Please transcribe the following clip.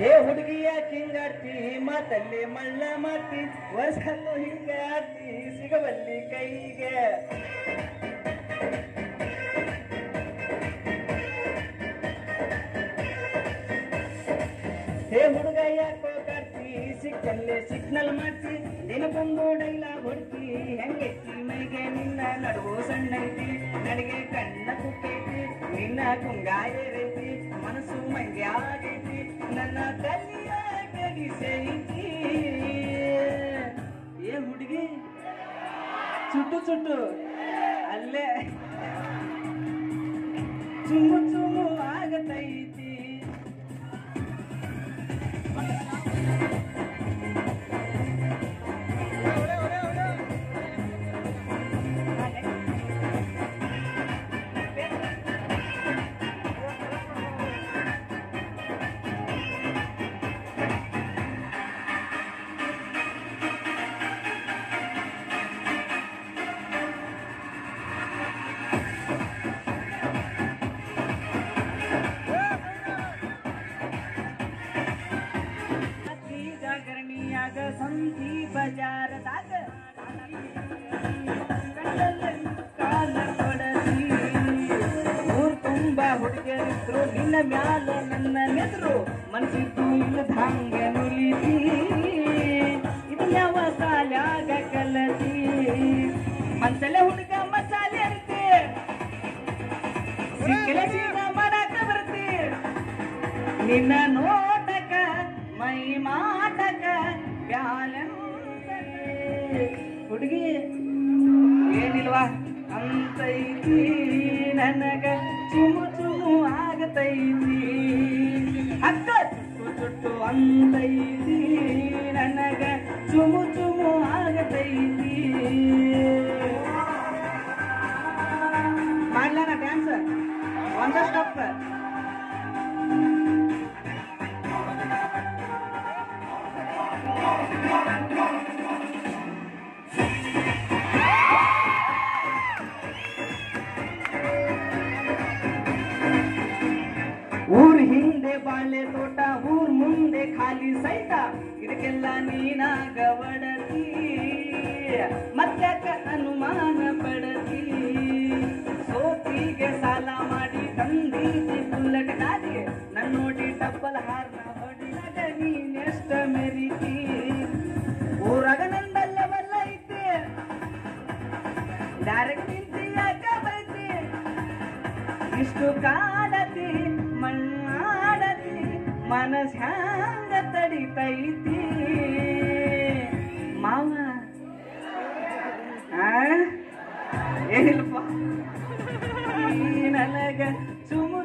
ಏ ಹುಡುಗಿಯ ಕಿಂಗಾಡ್ತಿ ಮಾತಲ್ಲಿ ಮಳ್ಳ ಮಾತಿ ವರ್ಷಲ್ಲೂ ಹಿಂಗಾಡ್ತಿ ಸಿಗಬಲ್ಲಿ ಕೈಗೆ ಹೇ ಹುಡುಗ ಯಾಕೋ ಕಾಡ್ತಿ ಸಿಕ್ಕಲ್ಲೇ ಸಿಗ್ನಲ್ ಮಾಡ್ತಿ ದಿನಕ್ಕೊಂದು ಡೈಲಾಗ್ ಹೊಡ್ತಿ ಹೆಂಗೆತ್ತಿ ಮೈಗೆ ನಿನ್ನ ನಡುವು ಸಣ್ಣೈತಿ ನನಗೆ ಕಣ್ಣ ಕುಕ್ಕೈತಿ ನಿನ್ನ ಕುಂಗಾಯ ಏರೈತಿ ಮನಸ್ಸು ಮಂಗೆ ಆಗೈತಿ ನನ್ನ ತಲೆಯ ಕಡಿಸೈತಿ ಏ ಹುಡುಗಿ ಚುಟ್ಟು ಚುಟ್ಟು ಅಲ್ಲೇ ಚುಮ್ಮು ಚುಮ್ಮು ಆಗತೈತಿ ಅತಿ ಜಾಗರಣಿಯಾಗ ಸಂತಿ ಬಜಾರದಾಗ ಕಣ್ಣಲ್ಲಿ ಕಾಲ ಕೊಡಸಿ ಊರ್ ತುಂಬ ಹುಡುಗರಿದ್ರು ನಿನ್ನ ಮ್ಯಾಲ ನನ್ನ ನೆದ್ರು ಮನಸ್ಸಿದ್ದು ಇಲ್ಲದ ಹಂಗ ನುಲಿತಿ ಇದು ಯಾವ ಸಾಲ್ಯಾಗ ಕಲಸಿ ಮನ್ಸಲ್ಲೇ ಹುಡುಗ ಮಸಾಲೆ ಅರಿತಿ ಸಿಕ್ಕಲೆ ಸೀದಾ ಮಾಡಾಕ ಬರ್ತಿ ನಿನ್ನ ನೋಟಕ ಮೈ ಮಾಟಕ ಬ್ಯಾಲೆನ್ಸಲ್ಲಿ ಹುಡುಗಿ ಏನಿಲ್ವಾ ಅಂತೈತಿ ನನಗ ಚುಮು ಚುಮು ಆಗತೈತಿ ಅಕ್ಕ ಚುಟ್ಟು ಚುಟ್ಟು ಅಂತೈತಿ ನನಗ ಚುಮು ಚುಮು ಆಗತೈತಿ ಮಾಡ್ಲಾನ ಡ್ಯಾನ್ಸ್ ಒಂದ ಸ್ಟೆಪ್ ಊರ್ ಹಿಂದೆ ಬಾಳೆ ತೋಟ ಊರ್ ಮುಂದೆ ಖಾಲಿ ಸೈಟ ಇದಕ್ಕೆಲ್ಲ ನೀನಾಗ ಒಡತಿ ಮತ್ತ್ಯಾಕ ಅನುಮಾನ ಪಡತಿ ಸೋತಿಗೆ ಸಾಲ ಮಾಡಿ ತಂದೀತಿ ಬುಲ್ಲಟ್ ಗಾಡಿ ನನ್ ನೋಡಿ ಡಬ್ಬಲ್ ಹಾರ್ನ ಹೊಡಿಲಾಗ ನೀನೆಷ್ಟ ಮೆರಿತಿ ಊರಾಗ ನಂದಲ್ಲವಲ್ಲ ಐತಿ ಡೈರೆಕ್ಟ್ ನಿಂತಿ ಯಾಕ ಬೈತಿ ಇಷ್ಟು ಕಾಡತಿ ಮಣ್ಣಾಡತಿ ಮನಸ್ ಹ್ಯಾಂಗ ತಡಿತೈತಿ ಮಾವ ಆ? ಏನಿಲ್ಲಪ್ಪ ಈ ನನಗ ಚುಮು